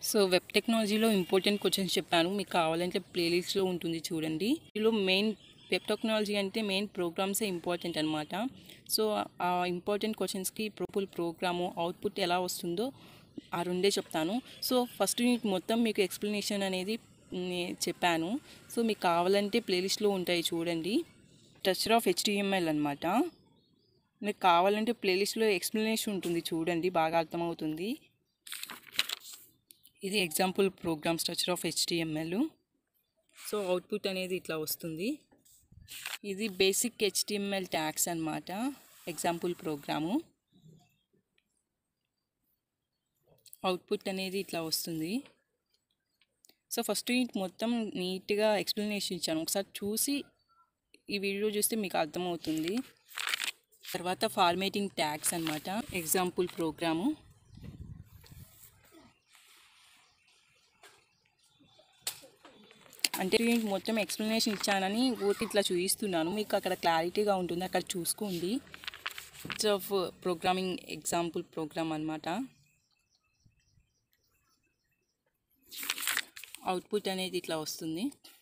so web టెక్నాలజీలో important questions చెప్పాను మీకు కావాలంటే ప్లేలిస్ట్లో ఉంటుంది చూడండి ఇందులో మెయిన్ వెబ్ టెక్నాలజీ అంటే మెయిన్ ప్రోగ్రామ్సే ఇంపార్టెంట్ అనమాట సో ఆ ఇంపార్టెంట్ క్వశ్చన్స్కి ప్రొపుల్ ప్రోగ్రాము అవుట్పుట్ ఎలా వస్తుందో ఆ రెండే చెప్తాను సో ఫస్ట్ యూనిట్ మొత్తం మీకు ఎక్స్ప్లెనేషన్ అనేది నే- చెప్పాను సో మీకు కావాలంటే ప్లేలిస్ట్లో ఉంటాయి చూడండి టచర్ ఆఫ్ హెచ్డిఎంఎల్ అనమాట మీకు కావాలంటే ప్లేలిస్ట్లో ఎక్స్ప్లెనేషన్ ఉంటుంది చూడండి బాగా అర్థమవుతుంది ఇది example program structure of HTML so output అనేది ఇట్లా వస్తుంది ఇది బేసిక్ హెచ్డిఎంఎల్ ట్యాక్స్ అన్నమాట ఎగ్జాంపుల్ ప్రోగ్రాము అవుట్పుట్ అనేది ఇట్లా వస్తుంది సో ఫస్ట్ యూనిట్ మొత్తం నీట్గా ఎక్స్ప్లెనేషన్ ఇచ్చాను ఒకసారి చూసి ఈ వీడియో చూస్తే మీకు అర్థమవుతుంది తర్వాత ఫార్మేటింగ్ ట్యాగ్స్ అన్నమాట ఎగ్జాంపుల్ ప్రోగ్రాము అంటే నేను మొత్తం ఎక్స్ప్లెనేషన్ ఇచ్చానని ఊరికి ఇట్లా చూపిస్తున్నాను మీకు అక్కడ క్లారిటీగా ఉంటుంది అక్కడ చూసుకోండి it's of programming example program అనమాట అవుట్పుట్ అనేది ఇట్లా వస్తుంది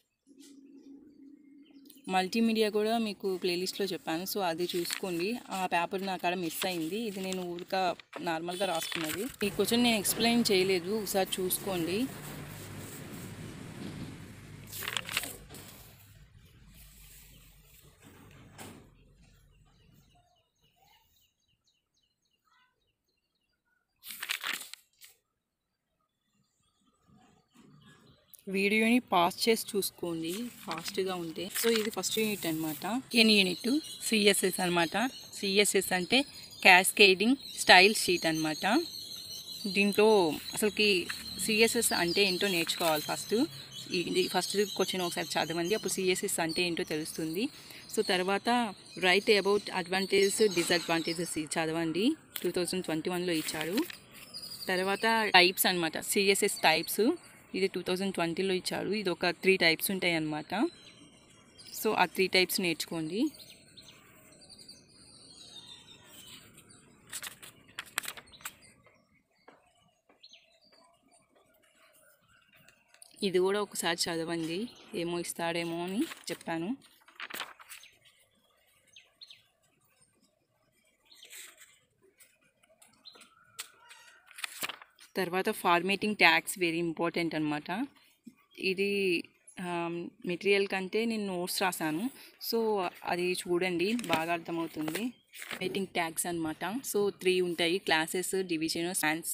మల్టీమీడియా కూడా మీకు ప్లేలిస్ట్లో చెప్పాను సో అది చూసుకోండి ఆ పేపర్ నా కాడ మిస్ అయింది ఇది నేను ఊరిక నార్మల్గా రాసుకున్నది ఈ క్వశ్చన్ నేను ఎక్స్ప్లెయిన్ చేయలేదు ఒకసారి చూసుకోండి వీడియోని పాస్ చేసి చూసుకోండి ఫాస్ట్గా ఉంటే సో ఇది ఫస్ట్ యూనిట్ అనమాట ఎన్ యూనిట్ సిఎస్ఎస్ అనమాట సిఎస్ఎస్ అంటే క్యాస్కేడింగ్ స్టైల్ షీట్ అనమాట దీంట్లో అసలుకి సిఎస్ఎస్ అంటే ఏంటో నేర్చుకోవాలి ఫస్ట్ ఇది ఫస్ట్ క్వశ్చన్ ఒకసారి చదవండి అప్పుడు సిఎస్ఎస్ అంటే ఏంటో తెలుస్తుంది సో తర్వాత రైట్ అబౌట్ అడ్వాంటేజెస్ డిసడ్వాంటేజెస్ చదవండి టూ థౌజండ్ ట్వంటీ వన్లో ఇచ్చాడు తర్వాత టైప్స్ అనమాట సిఎస్ఎస్ టైప్స్ ఇది టూ థౌజండ్ ట్వంటీలో ఇచ్చాడు ఇది ఒక త్రీ టైప్స్ ఉంటాయి అన్నమాట సో ఆ త్రీ టైప్స్ నేర్చుకోండి ఇది కూడా ఒకసారి చదవండి ఏమో ఇస్తాడేమో అని చెప్పాను తర్వాత ఫార్మేటింగ్ ట్యాగ్స్ వెరీ ఇంపార్టెంట్ అనమాట ఇది మెటీరియల్ కంటే నేను నోట్స్ రాశాను సో అది చూడండి బాగా అర్థమవుతుంది ఫార్మేటింగ్ ట్యాగ్స్ అనమాట సో త్రీ ఉంటాయి క్లాసెస్ డివిజన్ సైన్స్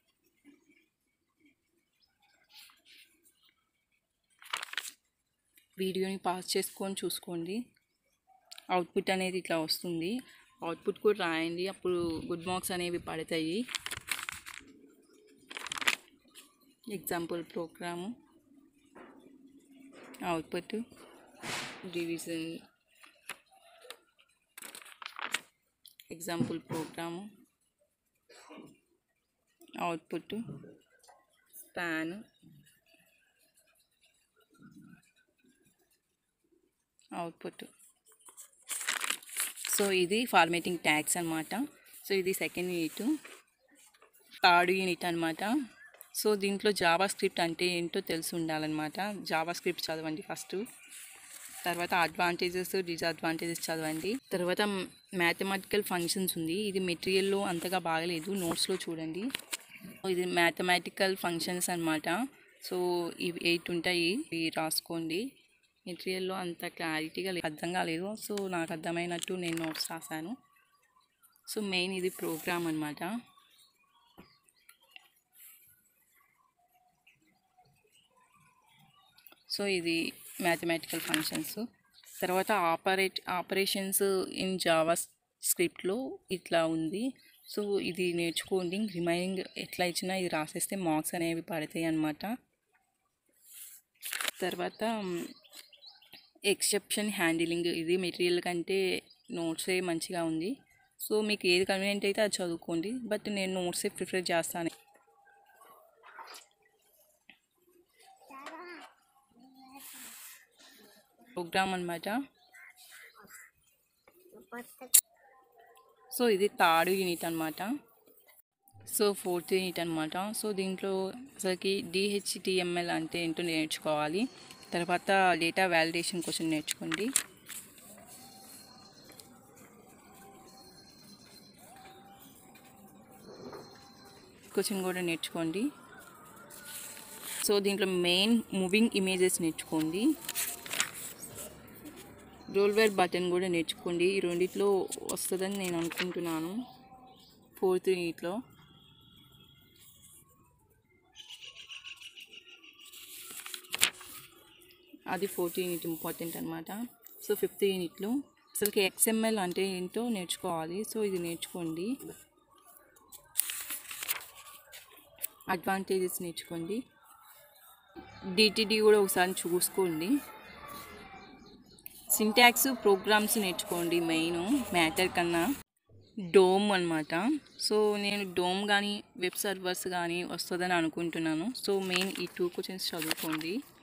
వీడియోని పాస్ చేసుకొని చూసుకోండి అవుట్పుట్ అనేది ఇట్లా వస్తుంది అవుట్పుట్ కూడా రాయండి అప్పుడు గుడ్ మార్క్స్ అనేవి పడతాయి example program output division example program output span output so ఇది ఫార్మేటింగ్ ట్యాగ్స్ అనమాట సో ఇది సెకండ్ యూనిట్ థర్డ్ యూనిట్ అనమాట సో దీంట్లో జావా స్క్రిప్ట్ అంటే ఏంటో తెలిసి ఉండాలన్నమాట జావా స్క్రిప్ట్ చదవండి ఫస్ట్ తర్వాత అడ్వాంటేజెస్ డిసడ్వాంటేజెస్ చదవండి తర్వాత మ్యాథమెటికల్ ఫంక్షన్స్ ఉంది ఇది మెటీరియల్లో అంతగా బాగలేదు నోట్స్లో చూడండి ఇది మ్యాథమెటికల్ ఫంక్షన్స్ అన్నమాట సో ఇవి ఎయిట్ ఉంటాయి ఇవి రాసుకోండి మెటీరియల్లో అంత క్లారిటీగా లే- అర్థం కాలేదు సో నాకు అర్థమైనట్టు నేను నోట్స్ రాశాను సో మెయిన్ ఇది ప్రోగ్రామ్ అన్నమాట సో ఇది మ్యాథమెటికల్ ఫంక్షన్స్ తర్వాత ఆపరేట్ ఆపరేషన్స్ ఇన్ జావా స్క్రిప్ట్లో ఇట్లా ఉంది సో ఇది నేర్చుకోండి రిమైనింగ్ ఎట్లా ఇచ్చినా ఇది రాసేస్తే మార్క్స్ అనేవి పడతాయి అన్నమాట తర్వాత ఎక్సెప్షన్ హ్యాండిలింగ్ ఇది మెటీరియల్ కంటే నోట్సే మంచిగా ఉంది సో మీకు ఏది కన్వీనియంట్ అయితే అది చదువుకోండి బట్ నేను నోట్సే ప్రిఫర్ చేస్తాను ప్రోగ్రామ్ అనమాట సో ఇది థర్డ్ యూనిట్ అనమాట సో ఫోర్త్ యూనిట్ అనమాట సో దీంట్లో అసలుకి డిహెచ్టిఎంఎల్ అంటే ఏంటో నేర్చుకోవాలి తర్వాత డేటా వ్యాలిడేషన్ క్వశ్చన్ నేర్చుకోండి క్వశ్చన్ కూడా నేర్చుకోండి సో దీంట్లో మెయిన్ మూవింగ్ ఇమేజెస్ నేర్చుకోండి రోల్వేర్ బటన్ కూడా నేర్చుకోండి ఈ రెండిట్లో వస్తుందని నేను అనుకుంటున్నాను ఫోర్త్ యూనిట్లో అది ఫోర్త్ యూనిట్ ఇంపార్టెంట్ అనమాట సో ఫిఫ్త్ యూనిట్లో అసలుకి ఎక్స్ఎంఎల్ అంటే ఏంటో నేర్చుకోవాలి సో ఇది నేర్చుకోండి అడ్వాంటేజెస్ నేర్చుకోండి డిటిడి కూడా ఒకసారి చూసుకోండి సింటాక్స్ ప్రోగ్రామ్స్ నేర్చుకోండి మెయిన్ మ్యాటర్ కన్నా డోమ్ అనమాట సో నేను డోమ్ కానీ వెబ్ సర్వర్స్ కానీ వస్తుందని అనుకుంటున్నాను సో మెయిన్ ఈ టూ క్వశ్చన్స్ చదువుకోండి